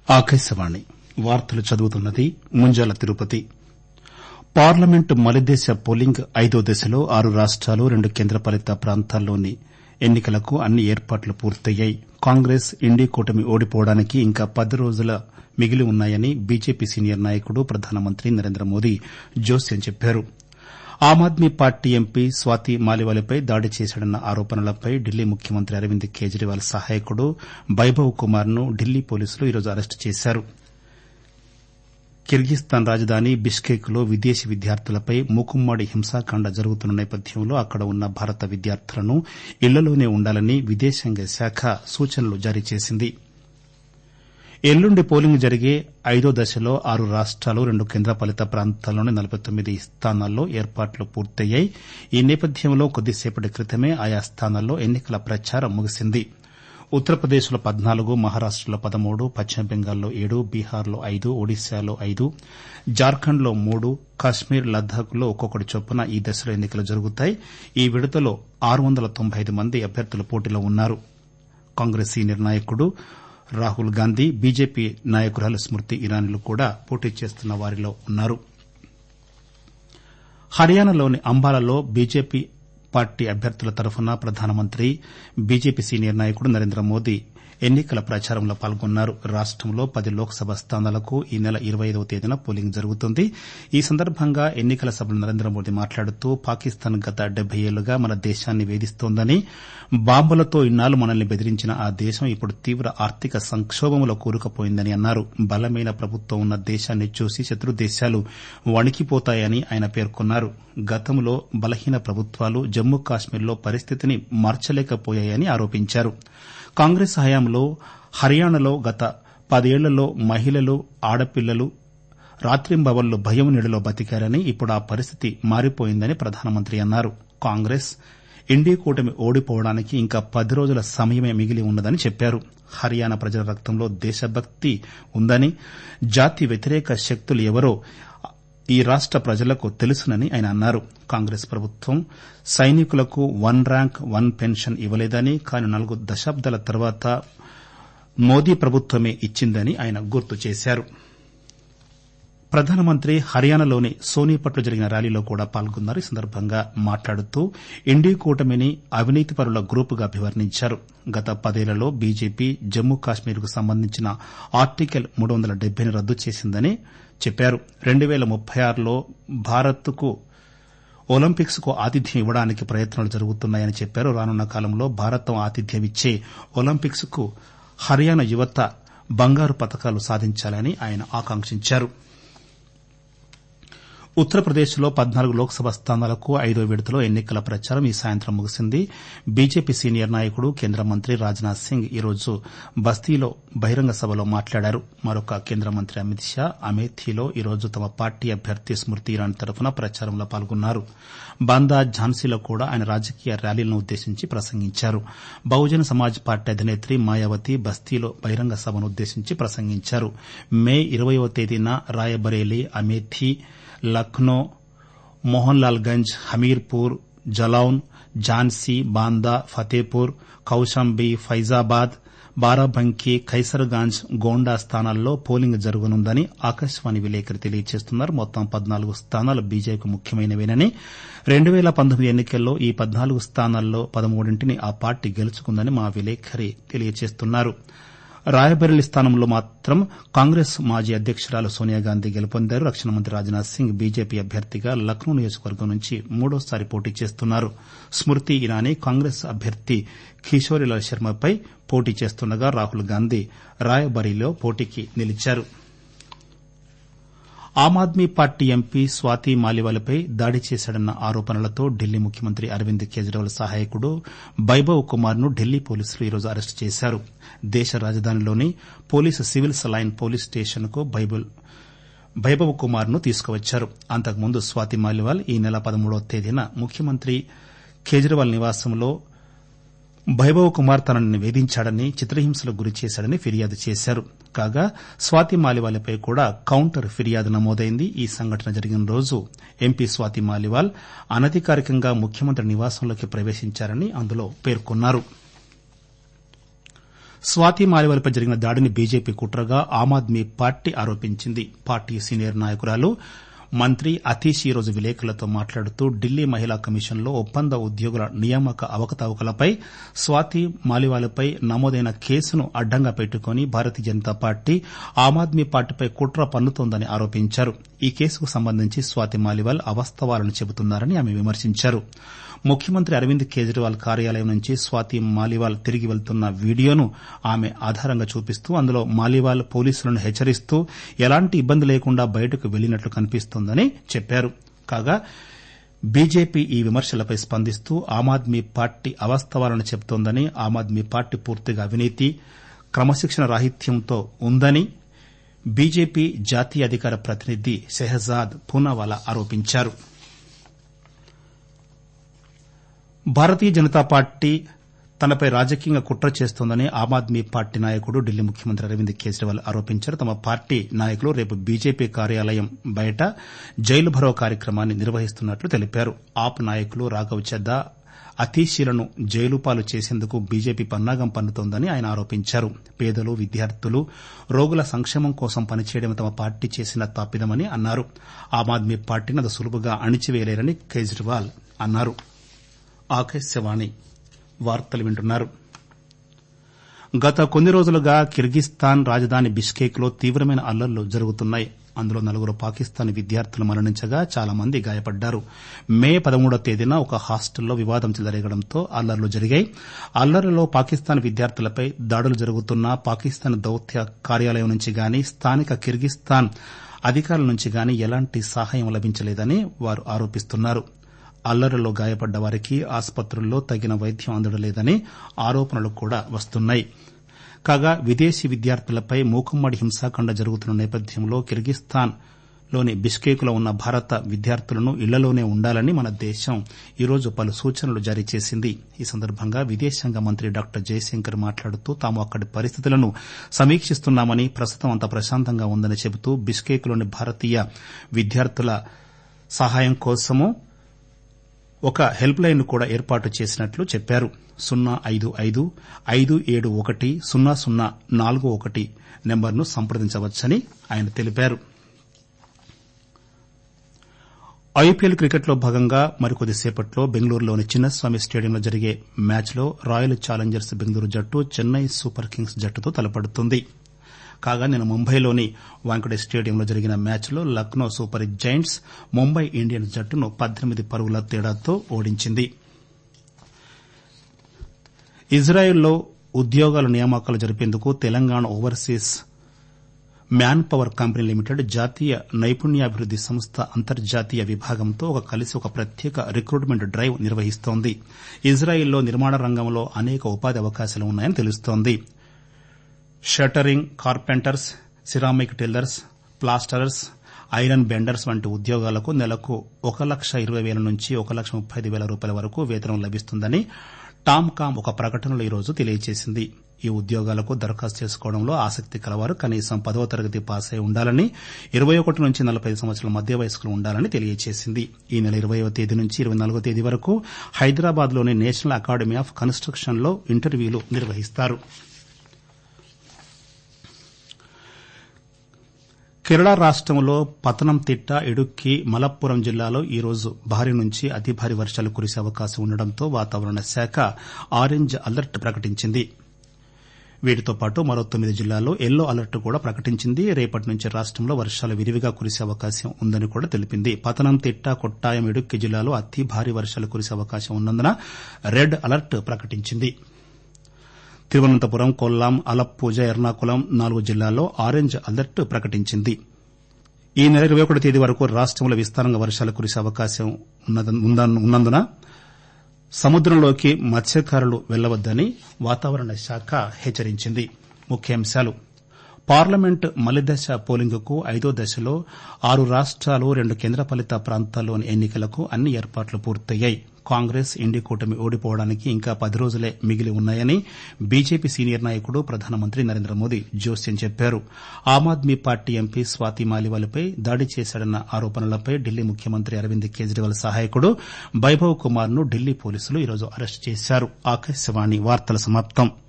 ఆకాశవాణి వార్తలు చదువుతున్నది ముంజాల తిరుపతి పార్లమెంటు మలిదశ పోలింగ్ ఐదో దశలో ఆరు రాష్టాలు రెండు కేంద్రపాలిత ప్రాంతాల్లోని ఎన్ని కలకు అన్ని ఏర్పాట్లు పూర్తయ్యాయి కాంగ్రెస్ ఇండీ కూటమి ఓడిపోవడానికి ఇంకా పది రోజులు మిగిలి ఉన్నాయని బీజేపీ సీనియర్ నాయకుడు ప్రధానమంత్రి నరేంద్రమోదీ జోస్యం చెప్పారు ఆమ్ ఆద్మీ పార్టీ ఎంపీ స్వాతి మాలివాల్పై దాడి చేశాడన్న ఆరోపణలపై ఢిల్లీ ముఖ్యమంత్రి అరవింద్ కేజ్రీవాల్ సహాయకుడు వైభవ్ కుమార్ ను ఢిల్లీ పోలీసులు ఈరోజు అరెస్టు చేశారు కిర్గిస్థాన్ రాజధాని బిష్కేక్ లో విదేశీ విద్యార్థులపై మూకుమ్మడి హింసాకాండ జరుగుతున్న నేపథ్యంలో అక్కడ ఉన్న భారత విద్యార్థులను ఇళ్లలోనే ఉండాలని విదేశాంగ శాఖ సూచనలు జారీ చేసింది ఎల్లుండి పోలింగ్ జరిగే ఐదో దశలో ఆరు రాష్టాలు రెండు కేంద్రపాలిత ప్రాంతాల్లోని నలబై తొమ్మిది స్థానాల్లో ఏర్పాట్లు పూర్తయ్యాయి ఈ నేపథ్యంలో కొద్దిసేపటి క్రితమే ఆయా స్థానాల్లో ఎన్ని కల ప్రచారం ముగిసింది ఉత్తరప్రదేశ్ లో పద్నాలుగు మహారాష్టలో పదమూడు పశ్చిమ బెంగాల్లో ఏడు బీహార్లో ఐదు ఒడిశాలో ఐదు జార్ఖండ్ లో మూడు కశ్మీర్ లద్దాఖ్ లో ఒక్కొక్కటి చొప్పున ఈ దశలో ఎన్ని కలు జరుగుతాయి ఈ విడతలో ఆరు వందల తొంభై ఐదు మంది అభ్యర్థులు పోటీలో ఉన్నారు కాంగ్రెస్ సీనియర్ నాయకుడు రాహుల్ గాంధీ బీజేపీ నాయకురాలు స్మృతి ఇరానీలు కూడా పోటీ చేస్తున్న వారిలో ఉన్నారు హర్యానాలోని అంబాలాలో బీజేపీ పార్టీ అభ్యర్థుల తరఫున ప్రధానమంత్రి బీజేపీ సీనియర్ నాయకుడు నరేంద్రమోదీ ఎన్ని కల ప్రచారంలో పాల్గొన్నారు రాష్టంలో పది లోక్సభ స్థానాలకు ఈ నెల ఇరవై ఐదవ తేదీన పోలింగ్ జరుగుతుంది ఈ సందర్భంగా ఎన్ని కల సభలో నరేంద్రమోదీ మాట్లాడుతూ పాకిస్తాన్ గత డెబ్బై ఏళ్లుగా మన దేశాన్ని వేధిస్తోందని బాంబులతో ఇన్నాళ్లు మనల్ని బెదిరించిన ఆ దేశం ఇప్పుడు తీవ్ర ఆర్థిక సంకోభంలో కూరుకుపోయిందని అన్నారు బలమైన ప్రభుత్వం ఉన్న దేశాన్ని చూసి శత్రు దేశాలు వణికిపోతాయని ఆయన పేర్కొన్నారు గతంలో బలహీన ప్రభుత్వాలు జమ్మూ కాశ్మీర్లో పరిస్థితిని మార్చలేకపోయాయని ఆరోపించారు కాంగ్రెస్ హయాంలో హర్యానాలో గత పదేళ్లలో మహిళలు ఆడపిల్లలు రాత్రింబవళ్లు భయం నీడలో బతికారని ఇప్పుడు ఆ పరిస్థితి మారిపోయిందని ప్రధానమంత్రి అన్నారు కాంగ్రెస్ ఇండీ కూటమి ఓడిపోవడానికి ఇంకా పది రోజుల సమయమే మిగిలి ఉన్నదని చెప్పారు హర్యానా ప్రజల రక్తంలో దేశభక్తి ఉందని జాతి వ్యతిరేక శక్తులు ఎవరో ఈ రాష్ట ప్రజలకు తెలుసునని ఆయన అన్నారు కాంగ్రెస్ ప్రభుత్వం సైనికులకు వన్ ర్యాంక్ వన్ పెన్షన్ ఇవ్వలేదని కానీ నాలుగు దశాబ్దాల తర్వాత మోదీ ప్రభుత్వమే ఇచ్చిందని ఆయన గుర్తు చేశారు ప్రధానమంత్రి హర్యానాలోని సోనీపట్లో జరిగిన ర్యాలీలో కూడా పాల్గొన్నారు ఈ సందర్భంగా మాట్లాడుతూ ఇండీ కూటమిని అవినీతిపరుల గ్రూపుగా అభివర్ణించారు గత పదేళ్లలో బీజేపీ జమ్మూ కాశ్మీర్కు సంబంధించిన ఆర్టికల్ మూడు వందల డెబ్బైని రద్దు చేసిందని చెప్పారు రెండు పేల ముప్పై ఆరులో భారత్కు ఒలింపిక్స్ కు ఆతిథ్యం ఇవ్వడానికి ప్రయత్నాలు జరుగుతున్నాయని చెప్పారు రానున్న కాలంలో భారతం ఆతిథ్యమిచ్చే ఒలింపిక్స్ కు హర్యానా యువత బంగారు పతకాలు సాధించాలని ఆయన ఆకాంక్షించారు ఉత్తరప్రదేశ్ లో పద్నాలుగు లోక్సభ స్థానాలకు ఐదో విడతలో ఎన్ని కల ప్రచారం ఈ సాయంత్రం ముగిసింది బీజేపీ సీనియర్ నాయకుడు కేంద్ర మంత్రి రాజ్నాథ్ సింగ్ ఈరోజు బస్తీలో బహిరంగ సభలో మాట్లాడారు మరొక కేంద్ర మంత్రి అమిత్ షా అమేథీలో ఈరోజు తమ పార్టీ అభ్యర్థి స్మృతి ఇరానీ తరఫున ప్రచారంలో పాల్గొన్నారు బాందా ఝాన్సీలో కూడా ఆయన రాజకీయ ర్యాలీలను ఉద్దేశించి ప్రసంగించారు బహుజన సమాజ్ పార్టీ అధినేత్రి మాయావతి బస్తీలో బహిరంగ సభను ఉద్దేశించి ప్రసంగించారు మే ఇరవయవ తేదీన రాయబరేలీ అమేథీ లక్నో మోహన్లాల్ గంజ్ హమీర్పూర్ జలౌన్ ఝాన్సీ బాందా ఫతేపూర్ కౌశాంబి ఫైజాబాద్ బారాబంకీ ఖైసర్గాంజ్ గోండా స్థానాల్లో పోలింగ్ జరగనుందని ఆకాశవాణి విలేకరి తెలియజేస్తున్నారు మొత్తం పద్నాలుగు స్థానాలు బీజేపీకి ముఖ్యమైనవేనని రెండు పేల పంతొమ్మిది ఎన్నికల్లో ఈ పద్నాలుగు స్థానాల్లో పదమూడింటిని ఆ పార్టీ గెలుచుకుందని మా విలేకరి తెలియజేస్తున్నారు రాయబరేలీ స్థానంలో మాత్రం కాంగ్రెస్ మాజీ అధ్యకురాలు సోనియాగాంధీ గెలుపొందారు రక్షణ మంత్రి రాజ్నాథ్ సింగ్ బీజేపీ అభ్యర్థిగా లక్నో నియోజకవర్గం నుంచి మూడోసారి పోటీ చేస్తున్నారు స్మృతి ఇరానీ కాంగ్రెస్ అభ్యర్థి కిషోరీలాల్ శర్మపై పోటీ చేస్తుండగా రాహుల్ గాంధీ రాయబరేలీలో పోటీకి నిలిచారు ఆమ్ ఆద్మీ పార్టీ ఎంపీ స్వాతి మాలివాల్పై దాడి చేశాడన్న ఆరోపణలతో ఢిల్లీ ముఖ్యమంత్రి అరవింద్ కేజ్రీవాల్ సహాయకుడు వైభవ్ కుమార్ ను ఢిల్లీ పోలీసులు ఈరోజు అరెస్టు చేశారు దేశ రాజధానిలోని police civil line police station కు వైభవ్ కుమార్ ను తీసుకువచ్చారు అంతకుముందు స్వాతి మాలివాల్ ఈ నెల పదమూడవ తేదీన ముఖ్యమంత్రి కేజ్రీవాల్ నివాసంలో వైభవ్ కుమార్ తనని వేధించాడని చిత్రహింసలకు గురి చేశాడని ఫిర్యాదు చేశారు కాగా స్వాతి మాలివాల్పై కూడా కౌంటర్ ఫిర్యాదు నమోదైంది ఈ సంఘటన జరిగిన రోజు ఎంపీ స్వాతి మాలివాల్ అనధికారికంగా ముఖ్యమంత్రి నివాసంలోకి ప్రవేశించారని అందులో పేర్కొన్నారు స్వాతి మాలివాల్పై జరిగిన దాడిని బీజేపీ కుట్రగా ఆమ్ ఆద్మీ పార్టీ ఆరోపించింది పార్టీ సీనియర్ నాయకురాలు మంత్రి అతీష్ ఈరోజు విలేకరులతో మాట్లాడుతూ ఢిల్లీ మహిళా కమిషన్లో ఒప్పంద ఉద్యోగుల నియామక అవకతవకలపై స్వాతి మాలివాల్పై నమోదైన కేసును అడ్డంగా పెట్టుకుని భారతీయ జనతా పార్టీ ఆమ్ ఆద్మీ పార్టీపై కుట్ర పన్నుతోందని ఆరోపించారు ఈ కేసుకు సంబంధించి స్వాతి మాలివాల్ అవాస్తవాలను చెబుతున్నారని ఆమె విమర్శించారు ముఖ్యమంత్రి అరవింద్ కేజ్రీవాల్ కార్యాలయం నుంచి స్వాతి మాలివాల్ తిరిగి వెళ్తున్న వీడియోను ఆమె ఆధారంగా చూపిస్తూ అందులో మాలివాల్ పోలీసులను హెచ్చరిస్తూ ఎలాంటి ఇబ్బంది లేకుండా బయటకు వెళ్లినట్లు కనిపిస్తోందని చెప్పారు కాగా బీజేపీ ఈ విమర్శలపై స్పందిస్తూ ఆమ్ ఆద్మీ పార్టీ అవాస్తవాలను చెబుతోందని ఆమ్ ఆద్మీ పార్టీ పూర్తిగా అవినీతి క్రమశిక్షణ రాహిత్యంతో ఉందని బీజేపీ జాతీయ అధికార ప్రతినిధి షెహజాద్ పూనావాలా ఆరోపించారు భారతీయ జనతా పార్టీ తనపై రాజకీయంగా కుట్ర చేస్తోందని ఆమ్ ఆద్మీ పార్టీ నాయకుడు ఢిల్లీ ముఖ్యమంత్రి అరవింద్ కేజ్రీవాల్ ఆరోపించారు తమ పార్టీ నాయకులు రేపు బీజేపీ కార్యాలయం బయట జైలు భరో కార్యక్రమాన్ని నిర్వహిస్తున్నట్లు తెలిపారు ఆప్ నాయకులు రాఘవ్ చద్దా అతీశీలను జైలుపాలు చేసేందుకు బీజేపీ పన్నాగం పన్నుతోందని ఆయన ఆరోపించారు పేదలు విద్యార్థులు రోగుల సంక్షేమం కోసం పనిచేయడం తమ పార్టీ చేసిన తప్పిదమని అన్నారు ఆమ్ ఆద్మీ పార్టీని అది సులువుగా అణిచివేయలేరని కేజ్రీవాల్ అన్నారు ఆకాశవాణి వార్తలు వింటున్నారు గత కొన్ని రోజులుగా కిర్గిస్థాన్ రాజధాని బిష్కేక్ లో తీవ్రమైన అల్లర్లు జరుగుతున్నాయి అందులో నలుగురు పాకిస్తానీ విద్యార్థులు మరణించగా చాలా మంది గాయపడ్డారు మే పదమూడో తేదీన ఒక హాస్టల్లో వివాదం చెలరేగడంతో అల్లర్లు జరిగాయి అల్లర్లలో పాకిస్తాన్ విద్యార్థులపై దాడులు జరుగుతున్నా పాకిస్తాన్ దౌత్య కార్యాలయం నుంచి గాని స్థానిక కిర్గిస్థాన్ అధికారుల నుంచి గాని ఎలాంటి సహాయం లభించలేదని వారు ఆరోపిస్తున్నారు అల్లర్లలో గాయపడ్డ వారికి ఆసుపత్రుల్లో తగిన వైద్యం అందడం లేదని ఆరోపణలు కూడా వస్తున్నాయి కాగా విదేశీ విద్యార్థులపై మూకుమ్మడి హింసాకాండ జరుగుతున్న నేపథ్యంలో కిర్గిస్థాన్ లోని బిష్కేకులో ఉన్న భారత విద్యార్థులను ఇళ్లలోనే ఉండాలని మన దేశం ఈరోజు పలు సూచనలు జారీ చేసింది ఈ సందర్భంగా విదేశాంగ మంత్రి డాక్టర్ జయశంకర్ మాట్లాడుతూ తాము అక్కడి పరిస్థితులను సమీక్షిస్తున్నామని ప్రస్తుతం అంతా ప్రశాంతంగా ఉందని చెబుతూ బిష్కేక్లోని భారతీయ విద్యార్థుల సహాయం కోసము ఒక హెల్ప్ లైన్ కూడా ఏర్పాటు చేసినట్లు చెప్పారు సున్నా ఐదు ఐదు ఐదు ఏడు ఒకటి సున్నా సున్నా నాలుగు ఒకటి నెంబర్ను సంప్రదించవచ్చని ఆయన తెలిపారు ఐపీఎల్ క్రికెట్లో భాగంగా మరికొద్దిసేపట్లో బెంగళూరులోని చిన్నస్వామి స్టేడియంలో జరిగే మ్యాచ్లో రాయల్ ఛాలెంజర్స్ బెంగళూరు జట్టు చెన్నై సూపర్ కింగ్స్ జట్టుతో తలపడుతుంది కాగా నిన్న ముంబైలోని వాంకడే స్టేడియంలో జరిగిన మ్యాచ్లో Lucknow super giants Mumbai Indians జట్టును పద్దెనిమిది పరుగుల తేడాతో ఓడించింది ఇజ్రాయెల్లో ఉద్యోగాల నియామకాలు జరిపేందుకు Telangana overseas man power company limited జాతీయ నైపుణ్యాభివృద్ది సంస్థ అంతర్జాతీయ విభాగంతో ఒక కలిసి ఒక ప్రత్యేక రిక్రూట్మెంట్ డ్రైవ్ నిర్వహిస్తోంది ఇజ్రాయెల్లో నిర్మాణ రంగంలో అనేక ఉపాధి అవకాశాలు ఉన్నాయని తెలుస్తోంది shuttering carpenters ceramic tellers plasterers iron benders వంటి ఉద్యోగాలకు నెలకు ఒక లక్ష ఇరవై వేల నుంచి ఒక లక్ష ముప్పై ఐదు వేల రూపాయల వరకు వేతనం లభిస్తుందని టామ్కామ్ ఒక ప్రకటనలో ఈరోజు తెలియజేసింది ఈ ఉద్యోగాలకు దరఖాస్తు చేసుకోవడంలో ఆసక్తి కలవారు కనీసం పదవ తరగతి పాస్ అయి ఉండాలని ఇరవై ఒకటి నుంచి నలభై సంవత్సరాల మధ్య వయస్కులు ఉండాలని తెలియజేసింది ఈ నెల ఇరవయవ తేదీ నుంచి ఇరవై నాలుగో తేదీ వరకు హైదరాబాద్లోని నేషనల్ అకాడమీ ఆఫ్ కన్స్టక్షన్లో ఇంటర్వ్యూలు నిర్వహిస్తారు కేరళ రాష్టంలో పతనంతిట్ట ఇడుక్కి మలప్పురం జిల్లాలో ఈరోజు భారీ నుంచి అతి భారీ వర్షాలు కురిసే అవకాశం ఉండడంతో వాతావరణ శాఖ ఆరెంజ్ అలర్ట్ ప్రకటించింది వీటితో పాటు మరో తొమ్మిది జిల్లాల్లో ఎల్లో అలర్ట్ కూడా ప్రకటించింది రేపటి నుంచి రాష్టంలో వర్షాలు విరివిగా కురిసే అవకాశం ఉందని కూడా తెలిపింది పతనంతిట్ట కొట్టాయం ఇడుక్కి జిల్లాలో అతి భారీ వర్షాలు కురిసే అవకాశం ఉన్నందున రెడ్ అలర్ట్ ప్రకటించింది తిరువనంతపురం కొల్లాం అలప్పూజ ఎర్నాకుళం నాలుగు జిల్లాల్లో ఆరెంజ్ అలర్ట్ ప్రకటించింది ఈ నెల ఇరవై ఒకటో తేదీ వరకు రాష్టంలో విస్తారంగా వర్షాలు కురిసే అవకాశం ఉన్నందున సముద్రంలోకి మత్స్యకారులు వెళ్లవద్దని వాతావరణ శాఖ హెచ్చరించింది ముఖ్యాంశాలు పార్లమెంట్ మలిదశ పోలింగుకు ఐదో దశలో ఆరు రాష్ట్రాలు రెండు కేంద్రపాలిత ప్రాంతాల్లోని ఎన్నికలకు అన్ని ఏర్పాట్లు పూర్తయ్యాయి కాంగ్రెస్ ఇండి కూటమి ఓడిపోవడానికి ఇంకా పది రోజులే మిగిలి ఉన్నాయని బీజేపీ సీనియర్ నాయకుడు ప్రధానమంత్రి నరేంద్ర మోదీ జోస్యం చెప్పారు ఆమ్ ఆద్మీ పార్టీ ఎంపీ స్వాతి మాలివాల్పై దాడి చేశాడన్న ఆరోపణలపై ఢిల్లీ ముఖ్యమంత్రి అరవింద్ కేజ్రీవాల్ సహాయకుడు వైభవ్ కుమార్ ను ఢిల్లీ పోలీసులు ఈరోజు అరెస్టు చేశారు